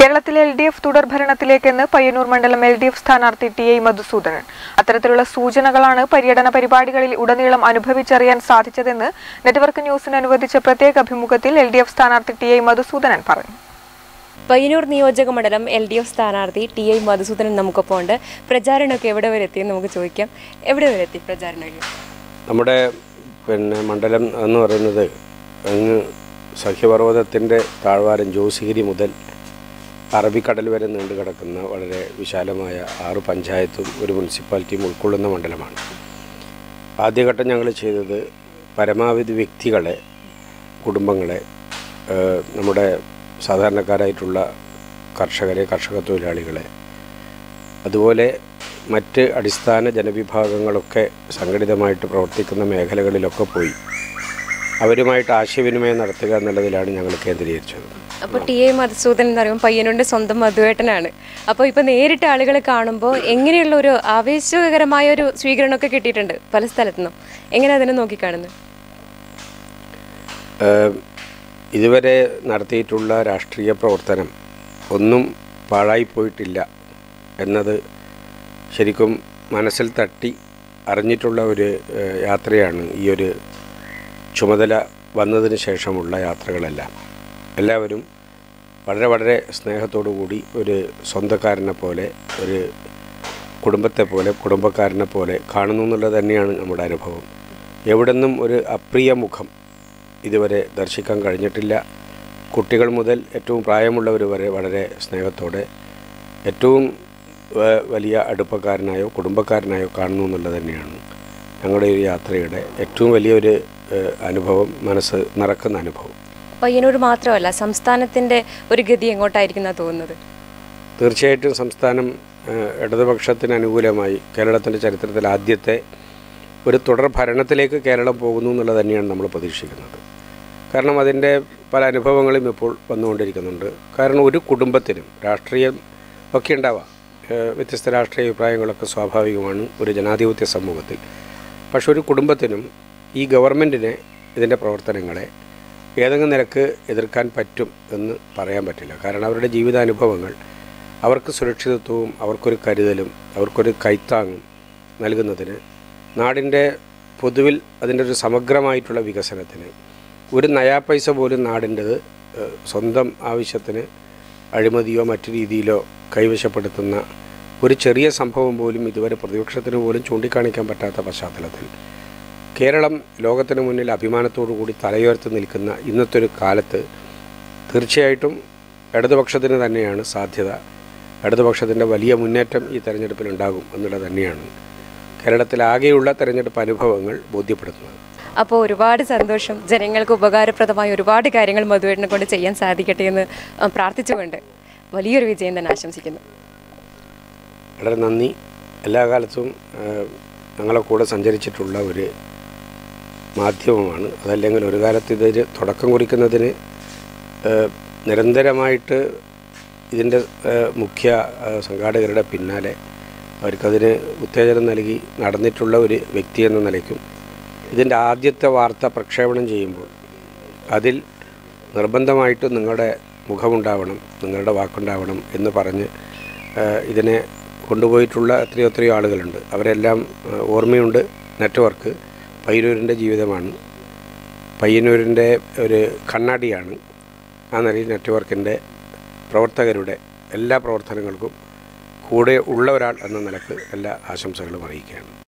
കേരളത്തിലെ L D F തുടർ ഭരണത്തിലേക്കെന്ന് പയ്യന്നൂർ മണ്ഡലം എൽ ഡി എഫ് സ്ഥാനാർത്ഥി ടി ഐ മധുസൂദനൻ അത്തരത്തിലുള്ള സൂചനകളാണ് പര്യടന പരിപാടികളിൽ ഉടനീളം അനുഭവിച്ചറിയാൻ സാധിച്ചതെന്ന് നെറ്റ്വർക്ക് ന്യൂസിന് അനുവദിച്ച പ്രത്യേക അഭിമുഖത്തിൽ എൽ ഡി എഫ് സ്ഥാനാർത്ഥി ടി ഐ മധുസൂദനൻ പറഞ്ഞു പയ്യന്നൂർ നിയോജക മണ്ഡലം എൽ ഡി എഫ് സ്ഥാനാർത്ഥി ടി ഐ മധുസൂദനൻ നമുക്കൊപ്പം ഉണ്ട് പ്രചാരണമൊക്കെ എവിടെ വരെ എത്തി എന്ന് നമുക്ക് ചോദിക്കാം എവിടെ വരെ എത്തി പ്രചാരണമൊക്കെ നമ്മുടെ പിന്നെ മണ്ഡലം എന്ന് പറയുന്നത് അങ്ങ് സഖ്യപർവ്വതത്തിൻ്റെ താഴ്വാരം ജോസിഗിരി മുതൽ അറബിക്കടൽ വരെ നീണ്ടു കിടക്കുന്ന വളരെ വിശാലമായ ആറ് പഞ്ചായത്തും ഒരു മുനിസിപ്പാലിറ്റിയും ഉൾക്കൊള്ളുന്ന മണ്ഡലമാണ് ആദ്യഘട്ടം ഞങ്ങൾ ചെയ്തത് പരമാവധി വ്യക്തികളെ കുടുംബങ്ങളെ ഏഹ്, നമ്മുടെ സാധാരണക്കാരായിട്ടുള്ള കർഷകരെ കർഷക തൊഴിലാളികളെ അതുപോലെ മറ്റ് അടിസ്ഥാന ജനവിഭാഗങ്ങളൊക്കെ സംഘടിതമായിട്ട് പ്രവർത്തിക്കുന്ന മേഖലകളിലൊക്കെ പോയി അവരുമായിട്ട് ആശയവിനിമയം നടത്തുക എന്നുള്ളതിലാണ് ഞങ്ങൾ കേന്ദ്രീകരിച്ചത് അപ്പോൾ ടി ഐ മധുസൂദനൻ എന്ന് പറയുമ്പോൾ പയ്യന്നൂരിൻ്റെ സ്വന്തം മധുവേട്ടനാണ് അപ്പോൾ ഇപ്പോൾ നേരിട്ട് ആളുകളെ കാണുമ്പോൾ എങ്ങനെയുള്ള ഒരു ആവേശകരമായ ഒരു സ്വീകരണമൊക്കെ കിട്ടിയിട്ടുണ്ട് പല സ്ഥലത്തുനിന്നും എങ്ങനെ അതിനെ നോക്കിക്കാണുന്നു ഏഹ്, ഇതുവരെ നടത്തിയിട്ടുള്ള രാഷ്ട്രീയ പ്രവർത്തനം ഒന്നും പാഴായിപ്പോയിട്ടില്ല എന്നത് ശരിക്കും മനസ്സിൽ തട്ടി അറിഞ്ഞിട്ടുള്ള ഒരു ഏഹ്, യാത്രയാണ് ഈ ഒരു ചുമതല വന്നതിന് ശേഷമുള്ള യാത്രകളെല്ലാം എല്ലാവരും വളരെ വളരെ സ്നേഹത്തോടു കൂടി ഒരു സ്വന്തക്കാരനെ പോലെ ഒരു കുടുംബത്തെ പോലെ കുടുംബക്കാരനെ പോലെ കാണുന്നു എന്നുള്ളത് തന്നെയാണ് നമ്മുടെ അനുഭവം എവിടെന്നും ഒരു അപ്രിയ മുഖം ഇതുവരെ ദർശിക്കാൻ കഴിഞ്ഞിട്ടില്ല കുട്ടികൾ മുതൽ ഏറ്റവും പ്രായമുള്ളവർ വരെ വളരെ സ്നേഹത്തോടെ ഏറ്റവും വ- വലിയ അടുപ്പക്കാരനായോ കുടുംബക്കാരനായോ കാണുന്നു എന്നുള്ളത് തന്നെയാണ് ഞങ്ങളുടെ ഈ യാത്രയുടെ ഏറ്റവും വലിയൊരു ഏഹ്, അനുഭവം മനസ്സ് നിറക്കുന്ന അനുഭവം പയ്യന്നൂർ മാത്രമല്ല സംസ്ഥാനത്തിൻ്റെ ഒരു ഗതി എങ്ങോട്ടായിരിക്കുന്ന തോന്നുന്നത് തീർച്ചയായിട്ടും സംസ്ഥാനം ഏഹ്, ഇടതുപക്ഷത്തിന് അനുകൂലമായി കേരളത്തിൻ്റെ ചരിത്രത്തിൽ ആദ്യത്തെ ഒരു തുടർ ഭരണത്തിലേക്ക് കേരളം പോകുന്നു എന്നുള്ളത് തന്നെയാണ് നമ്മൾ പ്രതീക്ഷിക്കുന്നത് കാരണം അതിൻ്റെ പല അനുഭവങ്ങളും ഇപ്പോൾ വന്നുകൊണ്ടിരിക്കുന്നുണ്ട് കാരണം ഒരു കുടുംബത്തിനും രാഷ്ട്രീയം ഒക്കെ ഉണ്ടാവാം ഏഹ്, വ്യത്യസ്ത രാഷ്ട്രീയ അഭിപ്രായങ്ങളൊക്കെ സ്വാഭാവികമാണ് ഒരു ജനാധിപത്യ സമൂഹത്തിൽ പക്ഷെ ഒരു കുടുംബത്തിനും ഈ ഗവൺമെൻറ്റിനെ ഇതിൻ്റെ പ്രവർത്തനങ്ങളെ ഏതെങ്കിലും നിരക്ക് എതിർക്കാൻ പറ്റും എന്ന് പറയാൻ പറ്റില്ല കാരണം അവരുടെ ജീവിതാനുഭവങ്ങൾ അവർക്ക് സുരക്ഷിതത്വവും അവർക്കൊരു കരുതലും അവർക്കൊരു കൈത്താങ്ങും നൽകുന്നതിന് നാടിൻ്റെ പൊതുവിൽ അതിൻ്റെ ഒരു സമഗ്രമായിട്ടുള്ള വികസനത്തിന് ഒരു നയാ പൈസ പോലും നാടിൻ്റെത് ഏഹ്, സ്വന്തം ആവശ്യത്തിന് അഴിമതിയോ മറ്റു രീതിയിലോ കൈവശപ്പെടുത്തുന്ന ഒരു ചെറിയ സംഭവം പോലും ഇതുവരെ പ്രതിപക്ഷത്തിന് പോലും ചൂണ്ടിക്കാണിക്കാൻ പറ്റാത്ത പശ്ചാത്തലത്തിൽ കേരളം ലോകത്തിന് മുന്നിൽ അഭിമാനത്തോടു കൂടി തലയുയർത്തി നിൽക്കുന്ന ഇന്നത്തെ ഒരു കാലത്ത് തീർച്ചയായിട്ടും ഇടതുപക്ഷത്തിന് തന്നെയാണ് സാധ്യത ഇടതുപക്ഷത്തിൻ്റെ വലിയ മുന്നേറ്റം ഈ തെരഞ്ഞെടുപ്പിൽ ഉണ്ടാകും എന്നുള്ളത് തന്നെയാണ് കേരളത്തിലാകെയുള്ള തെരഞ്ഞെടുപ്പ് അനുഭവങ്ങൾ ബോധ്യപ്പെടുത്തുന്നത് അപ്പോൾ ഒരുപാട് സന്തോഷം ജനങ്ങൾക്ക് ഉപകാരപ്രദമായ ഒരുപാട് കാര്യങ്ങൾ മധുവേട്ടനെ കൊണ്ട് ചെയ്യാൻ സാധിക്കട്ടെ എന്ന് ആ, പ്രാർത്ഥിച്ചുകൊണ്ട് വലിയൊരു വിജയം തന്നെ ആശംസിക്കുന്നു വളരെ നന്ദി എല്ലാ കാലത്തും ഏഹ്, ഞങ്ങളെ കൂടെ സഞ്ചരിച്ചിട്ടുള്ള ഒരു മാധ്യമമാണ് അതല്ലെങ്കിൽ ഒരു കാലത്ത് ഇതിന് തുടക്കം കുറിക്കുന്നതിന് ഏഹ്, നിരന്തരമായിട്ട് ഇതിൻ്റെ ഏഹ്, മുഖ്യ ഏഹ്, സംഘാടകരുടെ പിന്നാലെ അവർക്കതിന് ഉത്തേജനം നൽകി നടന്നിട്ടുള്ള ഒരു വ്യക്തി എന്ന നിലയ്ക്കും ഇതിൻ്റെ ആദ്യത്തെ വാർത്ത പ്രക്ഷേപണം ചെയ്യുമ്പോൾ അതിൽ നിർബന്ധമായിട്ടും നിങ്ങളുടെ മുഖമുണ്ടാവണം നിങ്ങളുടെ വാക്കുണ്ടാവണം എന്ന് പറഞ്ഞ് ഏഹ്, ഇതിനെ കൊണ്ടുപോയിട്ടുള്ള എത്രയോ എത്രയോ ആളുകളുണ്ട് അവരെല്ലാം ഏഹ്, ഓർമ്മയുണ്ട് നെറ്റ്വർക്ക് പയ്യന്നൂരിൻ്റെ ജീവിതമാണ് പയ്യന്നൂരിൻ്റെ ഒരു കണ്ണാടിയാണ് ആ നിലയിൽ നെറ്റ്വർക്കിൻ്റെ പ്രവർത്തകരുടെ എല്ലാ പ്രവർത്തനങ്ങൾക്കും കൂടെ ഉള്ള ഒരാൾ എന്ന നിലക്ക് എല്ലാ ആശംസകളും അറിയിക്കുകയാണ്